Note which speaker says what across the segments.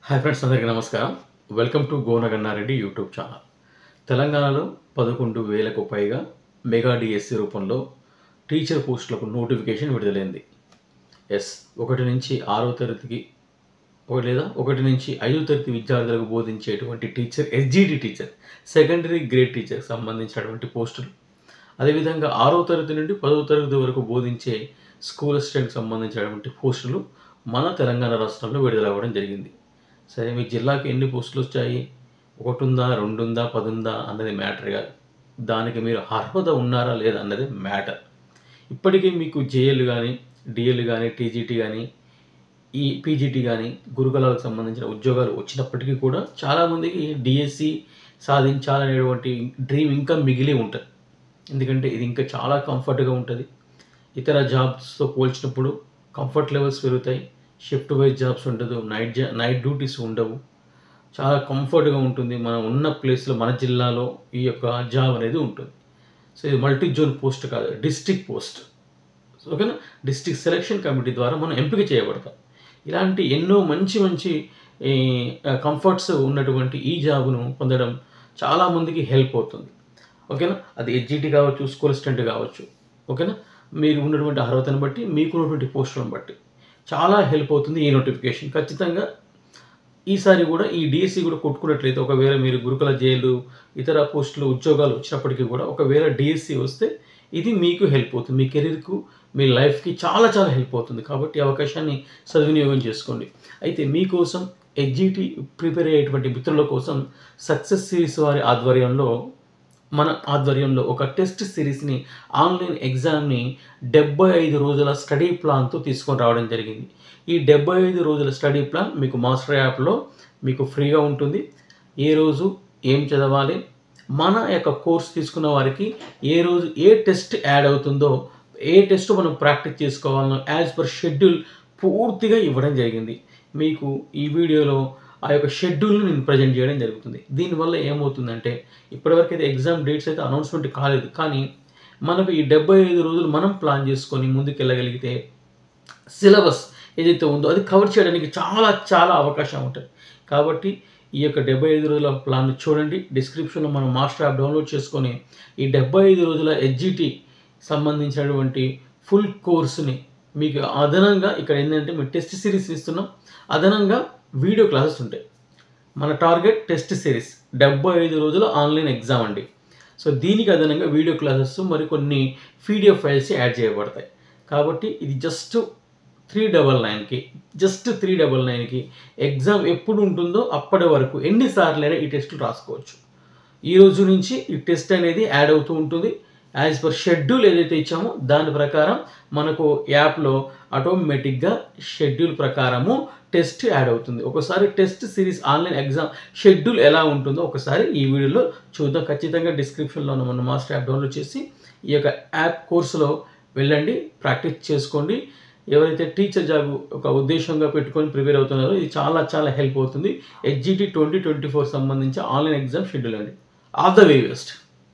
Speaker 1: hi friends అందరికీ నమస్కారం welcome to Gonaganna Reddy YouTube channel తెలంగాణలో పదకొండు వేలకు పైగా మెగా డిఎస్సి రూపంలో టీచర్ పోస్టులకు నోటిఫికేషన్ విడుదలైంది ఎస్ ఒకటి నుంచి ఆరో తరగతికి ఒక లేదా ఒకటి నుంచి ఐదో తరగతి విద్యార్థులకు బోధించేటువంటి teacher SGT teacher secondary grade teacher సంబంధించినటువంటి పోస్టులు అదేవిధంగా ఆరో తరగతి నుండి పదో తరగతి వరకు బోధించే స్కూల్ అసిస్టెంట్కి సంబంధించినటువంటి పోస్టులు మన తెలంగాణ రాష్ట్రంలో విడుదలవ్వడం జరిగింది సరే మీ జిల్లాకి ఎన్ని పోస్టులు వచ్చాయి ఒకటి ఉందా రెండు ఉందా పది ఉందా అన్నది మ్యాటర్ కాదు దానికి మీరు అర్హత ఉన్నారా లేదా అన్నది మ్యాటర్ ఇప్పటికీ మీకు జేఎల్ కానీ డిఎల్ కానీ టీజీటీ కానీ ఈ పీజీటీ కానీ గురుకులాలకు సంబంధించిన ఉద్యోగాలు వచ్చినప్పటికీ కూడా చాలామందికి డిఎస్సి సాధించాలనేటువంటి డ్రీమ్ ఇంకా మిగిలి ఉంటుంది ఎందుకంటే ఇది ఇంకా చాలా కంఫర్ట్గా ఉంటుంది ఇతర జాబ్స్తో పోల్చినప్పుడు కంఫర్ట్ లెవెల్స్ పెరుగుతాయి షిఫ్ట్ వైజ్ జాబ్స్ ఉండదు నైట్ జా నైట్ డ్యూటీస్ ఉండవు చాలా కంఫర్ట్గా ఉంటుంది మనం ఉన్న ప్లేస్లో మన జిల్లాలో ఈ యొక్క జాబ్ అనేది ఉంటుంది సో ఇది మల్టీ జోన్ పోస్ట్ కాదు డిస్టిక్ పోస్ట్ ఓకేనా డిస్టిక్ సెలక్షన్ కమిటీ ద్వారా మనం ఎంపిక చేయబడతాం ఇలాంటి ఎన్నో మంచి మంచి కంఫర్ట్స్ ఉన్నటువంటి ఈ జాబ్ను పొందడం చాలామందికి హెల్ప్ అవుతుంది ఓకేనా అది హెచ్జిటి కావచ్చు స్కూల్ అసిస్టెంట్ కావచ్చు ఓకేనా మీరు ఉన్నటువంటి అర్హతను బట్టి మీకున్నటువంటి పోస్టులను బట్టి చాలా హెల్ప్ అవుతుంది ఈ నోటిఫికేషన్ ఖచ్చితంగా ఈసారి కూడా ఈ డిఎస్సి కూడా కొట్టుకున్నట్లయితే ఒకవేళ మీరు గురుకుల జైలు ఇతర పోస్టులు ఉద్యోగాలు వచ్చినప్పటికీ కూడా ఒకవేళ డిఎస్సి వస్తే ఇది మీకు హెల్ప్ అవుతుంది మీ కెరీర్కు మీ లైఫ్కి చాలా చాలా హెల్ప్ అవుతుంది కాబట్టి ఈ అవకాశాన్ని సద్వినియోగం చేసుకోండి అయితే మీకోసం హెచ్జిటి ప్రిపేర్ అయ్యేటువంటి మిత్రుల కోసం సక్సెస్ సిరీస్ వారి ఆధ్వర్యంలో మన ఆధ్వర్యంలో ఒక టెస్ట్ సిరీస్ని ఆన్లైన్ ఎగ్జామ్ని డెబ్బై ఐదు రోజుల స్టడీ ప్లాన్తో తీసుకొని రావడం జరిగింది ఈ డెబ్బై ఐదు రోజుల స్టడీ ప్లాన్ మీకు మాస్టర్ యాప్లో మీకు ఫ్రీగా ఉంటుంది ఏ రోజు ఏం చదవాలి మన యొక్క కోర్స్ తీసుకున్న వారికి ఏ రోజు ఏ టెస్ట్ యాడ్ అవుతుందో ఏ టెస్ట్ మనం ప్రాక్టీస్ చేసుకోవాలనో యాజ్ పర్ షెడ్యూల్ పూర్తిగా ఇవ్వడం జరిగింది మీకు ఈ వీడియోలో ఆ యొక్క షెడ్యూల్ని నేను ప్రజెంట్ చేయడం జరుగుతుంది దీనివల్ల ఏమవుతుందంటే ఇప్పటివరకు అయితే ఎగ్జామ్ డేట్స్ అయితే అనౌన్స్మెంట్ కాలేదు కానీ మనకు ఈ డెబ్బై ఐదు రోజులు మనం ప్లాన్ చేసుకొని ముందుకెళ్ళగలిగితే సిలబస్ ఏదైతే ఉందో అది కవర్ చేయడానికి చాలా చాలా అవకాశం ఉంటుంది కాబట్టి ఈ యొక్క డెబ్బై ఐదు రోజుల ప్లాన్ చూడండి డిస్క్రిప్షన్లో మనం మాస్టర్ యాప్ డౌన్లోడ్ చేసుకొని ఈ డెబ్బై ఐదు రోజుల హెచ్జిటి సంబంధించినటువంటి ఫుల్ కోర్సుని మీకు అదనంగా ఇక్కడ ఏంటంటే మేము టెస్ట్ సిరీస్ ఇస్తున్నాం అదనంగా వీడియో క్లాసెస్ ఉంటాయి మన టార్గెట్ టెస్ట్ సిరీస్ డెబ్బై ఐదు రోజుల ఆన్లైన్ ఎగ్జామ్ అండి సో దీనికి అదనంగా వీడియో క్లాసెస్ మరి కొన్ని పీడిఎఫ్ ఫైల్స్ యాడ్ చేయబడతాయి కాబట్టి ఇది జస్ట్ త్రీ డబల్ నైన్కి జస్ట్ త్రీ డబల్ నైన్కి ఎగ్జామ్ ఎప్పుడు ఉంటుందో అప్పటి వరకు ఎన్నిసార్లైనా ఈ టెస్టులు రాసుకోవచ్చు ఈ రోజు నుంచి ఈ టెస్ట్ అనేది యాడ్ అవుతూ ఉంటుంది యాజ్ పర్ షెడ్యూల్ ఏదైతే ఇచ్చామో దాని ప్రకారం మనకు యాప్లో ఆటోమేటిక్గా షెడ్యూల్ ప్రకారము టెస్ట్ యాడ్ అవుతుంది ఒకసారి test series online exam schedule ఎలా ఉంటుందో ఒకసారి ఈ వీడియోలో చూద్దాం ఖచ్చితంగా డిస్క్రిప్షన్లో మన మాస్టర్ యాప్ డౌన్లోడ్ చేసి ఈ యొక్క యాప్ కోర్సులో వెళ్ళండి ప్రాక్టీస్ చేసుకోండి ఎవరైతే టీచర్ జాబ్ ఒక ఉద్దేశంగా పెట్టుకొని ప్రిపేర్ అవుతున్నారో ఇది చాలా చాలా హెల్ప్ అవుతుంది హెచ్జిటి ట్వంటీ ట్వంటీ ఫోర్ సంబంధించి ఆన్లైన్ ఎగ్జామ్ షెడ్యూల్ అండి all the way best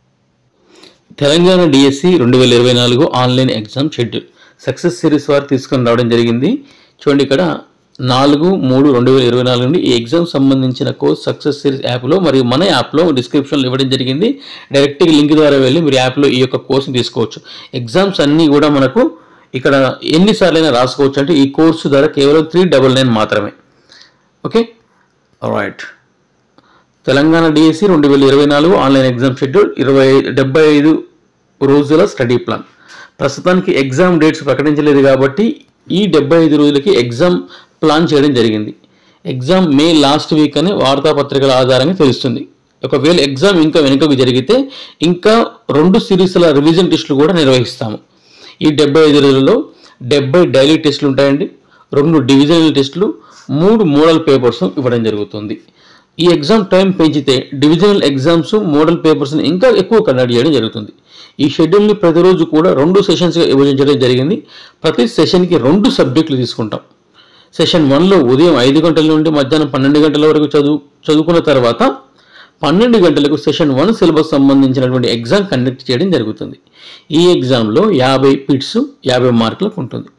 Speaker 2: Telangana DSC రెండు వేల ఇరవై నాలుగు online exam schedule success series వారు తీసుకొని రావడం జరిగింది చూడండి ఇక్కడ నాలుగు మూడు రెండు వేల ఇరవై నాలుగు నుండి ఈ ఎగ్జామ్ సంబంధించిన కోర్స్ సక్సెస్ సిరీస్ యాప్లో మరియు మన యాప్లో డిస్క్రిప్షన్లో ఇవ్వడం జరిగింది డైరెక్ట్గా లింక్ ద్వారా వెళ్ళి మీరు యాప్లో ఈ యొక్క కోర్సుని తీసుకోవచ్చు ఎగ్జామ్స్ అన్నీ కూడా మనకు ఇక్కడ ఎన్నిసార్లైనా రాసుకోవచ్చు అంటే ఈ కోర్సు ధర కేవలం త్రీ డబల్ నైన్ మాత్రమే ఓకే రైట్ తెలంగాణ డిఎస్సి రెండు వేల ఇరవై నాలుగు ఆన్లైన్ ఎగ్జామ్ షెడ్యూల్ ఇరవై డెబ్బై ఐదు రోజుల స్టడీ ప్లాన్ ప్రస్తుతానికి ఎగ్జామ్ డేట్స్ ప్రకటించలేదు కాబట్టి ఈ డెబ్బై ఐదు రోజులకి ఎగ్జామ్ ప్లాన్ చేయడం జరిగింది ఎగ్జామ్ మే లాస్ట్ వీక్ అని వార్తాపత్రికల ఆధారంగా తెలుస్తుంది ఒకవేళ ఎగ్జామ్ ఇంకా వెనుకకు జరిగితే ఇంకా రెండు సిరీస్ల రివిజన్ టెస్టులు కూడా నిర్వహిస్తాము ఈ డెబ్బై ఐదు రోజుల్లో డెబ్బై డైలీ టెస్టులు ఉంటాయండి రెండు డివిజనల్ టెస్టులు మూడు మోడల్ పేపర్స్ ఇవ్వడం జరుగుతుంది ఈ ఎగ్జామ్ టైం పెంచితే డివిజనల్ ఎగ్జామ్స్ మోడల్ పేపర్స్ని ఇంకా ఎక్కువ కండక్ట్ చేయడం జరుగుతుంది ఈ షెడ్యూల్ని ప్రతిరోజు కూడా రెండు సెషన్స్గా విభజించడం జరిగింది ప్రతి సెషన్కి రెండు సబ్జెక్టులు తీసుకుంటాం సెషన్ వన్లో ఉదయం ఐదు గంటల నుండి మధ్యాహ్నం పన్నెండు గంటల వరకు చదువు చదువుకున్న తర్వాత పన్నెండు గంటలకు సెషన్ వన్ సిలబస్ సంబంధించినటువంటి ఎగ్జామ్ కండక్ట్ చేయడం జరుగుతుంది ఈ ఎగ్జామ్లో యాభై పిట్స్ యాభై మార్కులకు ఉంటుంది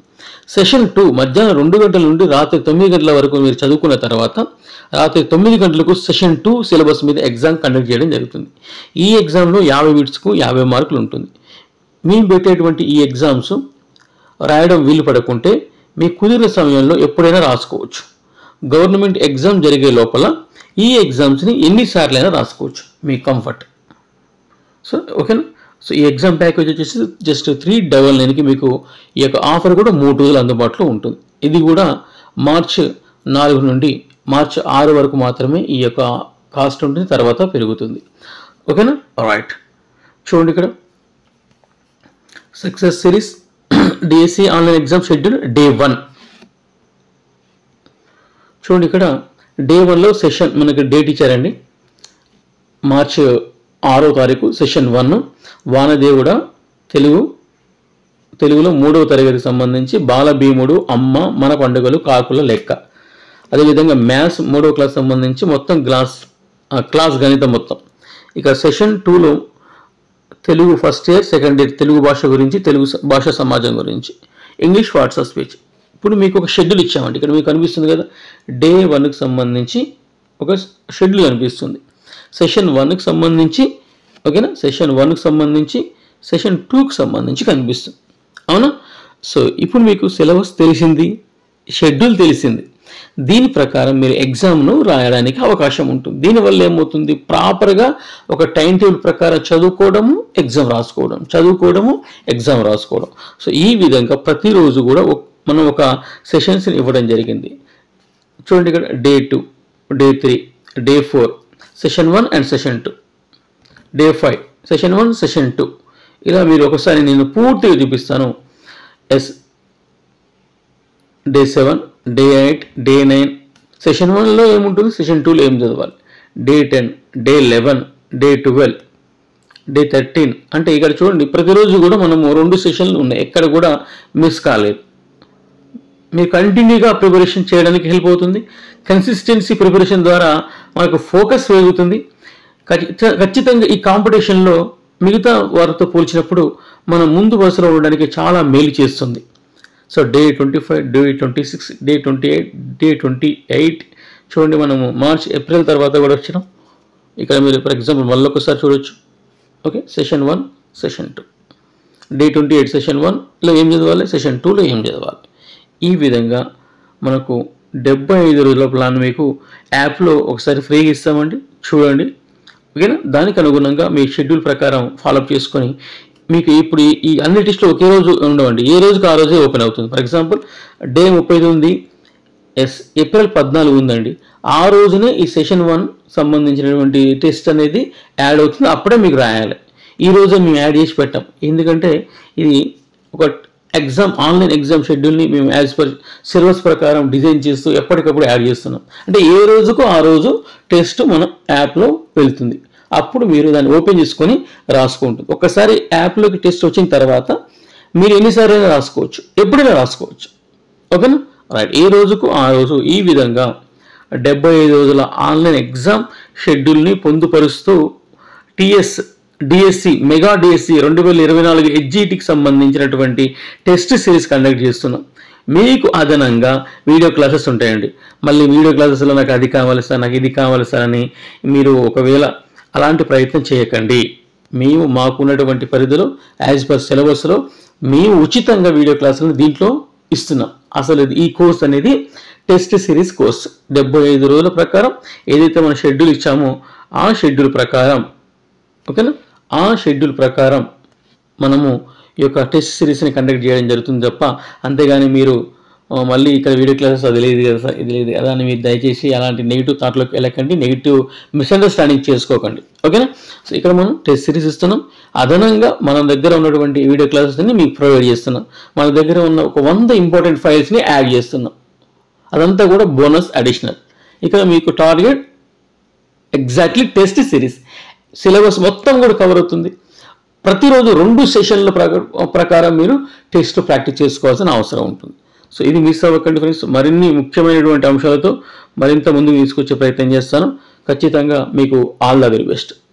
Speaker 2: సెషన్ టూ మధ్యాహ్నం రెండు గంటల నుండి రాత్రి తొమ్మిది గంటల వరకు మీరు చదువుకున్న తర్వాత రాత్రి తొమ్మిది గంటలకు సెషన్ టూ సిలబస్ మీద ఎగ్జామ్ కండక్ట్ చేయడం జరుగుతుంది ఈ ఎగ్జామ్లో యాభై బిట్స్కు యాభై మార్కులు ఉంటుంది మేము పెట్టేటువంటి ఈ ఎగ్జామ్స్ రాయడం వీలు పడకుంటే మీ కుదిరిన సమయంలో ఎప్పుడైనా రాసుకోవచ్చు గవర్నమెంట్ ఎగ్జామ్ జరిగే లోపల ఈ ఎగ్జామ్స్ని ఎన్నిసార్లైనా రాసుకోవచ్చు మీ కంఫర్ట్ సో ఓకేనా సో ఈ ఎగ్జామ్ ప్యాకేజ్ వచ్చేసి జస్ట్ త్రీ డబల్ నైన్కి మీకు ఈ యొక్క ఆఫర్ కూడా మూడు రోజులు అందుబాటులో ఉంటుంది ఇది కూడా మార్చ్ నాలుగు నుండి మార్చ్ ఆరు వరకు మాత్రమే ఈ యొక్క కాస్ట్ ఉంటుంది తర్వాత పెరుగుతుంది ఓకేనా రైట్ చూడండి ఇక్కడ success series DSC online exam schedule day one చూడండి ఇక్కడ డే వన్లో సెషన్ మనకి డేట్ ఇచ్చారండి మార్చ్ ఆరో తారీఖు సెషన్ వన్ వానదేవుడ తెలుగు తెలుగులో మూడవ తరగతికి సంబంధించి బాలభీముడు అమ్మ మన పండుగలు కాకుల లెక్క అదేవిధంగా మ్యాథ్స్ మూడవ క్లాస్ సంబంధించి మొత్తం క్లాస్ ఆ, క్లాస్ గణితం మొత్తం ఇక సెషన్ టూలో Telugu first year second year Telugu భాష గురించి తెలుగు స- భాషా సమాజం గురించి ఇంగ్లీష్ వాట్సాప్ స్పీచ్ ఇప్పుడు మీకు ఒక షెడ్యూల్ ఇచ్చామండి ఇక్కడ మీకు కనిపిస్తుంది కదా డే వన్కి సంబంధించి ఒక షెడ్యూల్ కనిపిస్తుంది సెషన్ వన్కి సంబంధించి ఓకేనా సెషన్ వన్కి సంబంధించి సెషన్ టూకి సంబంధించి కనిపిస్తుంది అవునా సో ఇప్పుడు మీకు సిలబస్ తెలిసింది షెడ్యూల్ తెలిసింది దీని ప్రకారం మీరు ఎగ్జామ్ను రాయడానికి అవకాశం ఉంటుంది దీనివల్ల ఏమవుతుంది ప్రాపర్గా ఒక టైం టేబుల్ ప్రకారం చదువుకోవడము ఎగ్జామ్ రాసుకోవడం చదువుకోవడము ఎగ్జామ్ రాసుకోవడం సో ఈ విధంగా ప్రతిరోజు కూడా ఒక- మనం ఒక సెషన్స్ని ఇవ్వడం జరిగింది చూడండి ఇక్కడ day two day three day four session one and session two day five session one session two ఇలా మీరు ఒకసారి నేను పూర్తిగా చూపిస్తాను yes day seven day eight day nine session వన్లో ఏముంటుంది సెషన్ టూలో ఏం చదవాలి day ten day eleven day twelve day thirteen అంటే ఇక్కడ చూడండి ప్రతిరోజు కూడా మనము రెండు సెషన్లు ఉన్నాయి ఎక్కడ కూడా మిస్ కాలేదు మీరు కంటిన్యూగా ప్రిపరేషన్ చేయడానికి హెల్ప్ అవుతుంది కన్సిస్టెన్సీ ప్రిపరేషన్ ద్వారా మనకు ఫోకస్ పెరుగుతుంది ఖచ్చిత- ఖచ్చితంగా ఈ కాంపిటీషన్లో మిగతా వారితో పోల్చినప్పుడు మనం ముందు వరుసలో ఉండడానికి చాలా మేలు చేస్తుంది so day twenty five day twenty six day twenty eight day twenty eight చూడండి మనము మార్చ్ ఏప్రిల్ తర్వాత కూడా వచ్చినాం ఇక్కడ మీరు ఫర్ ఎగ్జాంపుల్ మళ్ళీ ఒకసారి చూడొచ్చు okay session one session two day twenty eight session వన్లో ఏం చదవాలి సెషన్ టూలో ఏం చదవాలి ఈ విధంగా మనకు డెబ్బై ఐదు రోజుల ప్లాన్ మీకు యాప్లో ఒకసారి ఫ్రీగా ఇస్తామండి చూడండి ఓకేనా దానికి అనుగుణంగా మీ షెడ్యూల్ ప్రకారం ఫాలోఅప్ చేసుకొని మీకు ఇప్పుడు ఈ- ఈ అన్ని టెస్టులు ఒకే రోజు ఉండవండి ఏ రోజుకి ఆ రోజే ఓపెన్ అవుతుంది ఫర్ ఎగ్జాంపుల్ డే ముప్పై ఉంది ఎస్ ఏప్రిల్ పద్నాలుగు ఉందండి ఆ రోజునే ఈ సెషన్ వన్ సంబంధించినటువంటి టెస్ట్ అనేది యాడ్ అవుతుంది అప్పుడే మీకు రాయాలి ఈ రోజే మేము యాడ్ చేసి పెట్టాం ఎందుకంటే ఇది ఒక ఎగ్జామ్ ఆన్లైన్ ఎగ్జామ్ షెడ్యూల్ని మేము యాజ్ పర్ సిలబస్ ప్రకారం డిజైన్ చేస్తూ ఎప్పటికప్పుడు యాడ్ చేస్తున్నాం అంటే ఏ రోజుకు ఆ రోజు టెస్ట్ మన యాప్లో వెళ్తుంది అప్పుడు మీరు దాన్ని ఓపెన్ చేసుకొని రాసుకుంటుంది ఒకసారి యాప్లోకి టెస్ట్ వచ్చిన తర్వాత మీరు ఎన్నిసార్లు రాసుకోవచ్చు ఎప్పుడైనా రాసుకోవచ్చు ఓకేనా రైట్ ఈ రోజుకు ఆ రోజు ఈ విధంగా డెబ్బై ఐదు రోజుల ఆన్లైన్ ఎగ్జామ్ షెడ్యూల్ని పొందుపరుస్తూ టిఎస్ డిఎస్సి మెగా డిఎస్సి రెండు వేల ఇరవై నాలుగు హెచ్జిటికి సంబంధించినటువంటి టెస్ట్ సిరీస్ కండక్ట్ చేస్తున్నాం మీకు అదనంగా వీడియో క్లాసెస్ ఉంటాయండి మళ్ళీ వీడియో క్లాసెస్లో నాకు అది కావాలి సార్ నాకు ఇది కావాలి సార్ అని మీరు ఒకవేళ అలాంటి ప్రయత్నం చేయకండి మేము మాకున్నటువంటి పరిధిలో యాజ్ పర్ సిలబస్లో మేము ఉచితంగా వీడియో క్లాసులను దీంట్లో ఇస్తున్నాం అసలు ఇది- ఈ కోర్స్ అనేది టెస్ట్ సిరీస్ కోర్స్ డెబ్బై ఐదు రోజుల ప్రకారం ఏదైతే మనం షెడ్యూల్ ఇచ్చామో ఆ షెడ్యూల్ ప్రకారం ఓకేనా ఆ షెడ్యూల్ ప్రకారం మనము ఈ యొక్క టెస్ట్ సిరీస్ని కండక్ట్ చేయడం జరుగుతుంది తప్ప అంతేగాని మీరు ఆ, మళ్ళీ ఇక్కడ వీడియో క్లాసెస్ అది లేదు కదా సార్ ఇది లేదు అలా అని మీరు దయచేసి అలాంటి నెగిటివ్ థాట్లోకి వెళ్ళకండి నెగిటివ్ మిస్అండర్స్టాండింగ్ చేసుకోకండి ఓకేనా సో ఇక్కడ మనం టెస్ట్ సిరీస్ ఇస్తున్నాం అదనంగా మన దగ్గర ఉన్నటువంటి వీడియో క్లాసెస్ని మీకు ప్రొవైడ్ చేస్తున్నాం మన దగ్గర ఉన్న ఒక వంద ఇంపార్టెంట్ ఫైల్స్ని యాడ్ చేస్తున్నాం అదంతా కూడా బోనస్ అడిషనల్ ఇక్కడ మీకు target exactly test series syllabus మొత్తం కూడా కవర్ అవుతుంది ప్రతిరోజు రెండు సెషన్ల ప్రక- ప్రకారం మీరు టెస్ట్ ప్రాక్టీస్ చేసుకోవాల్సిన అవసరం ఉంటుంది సో ఇది మిస్ అవ్వకండి ఫ్రెండ్స్ మరిన్ని ముఖ్యమైనటువంటి అంశాలతో మరింత ముందుకు తీసుకొచ్చే ప్రయత్నం చేస్తాను ఖచ్చితంగా మీకు ఆల్ ద వెరీ బెస్ట్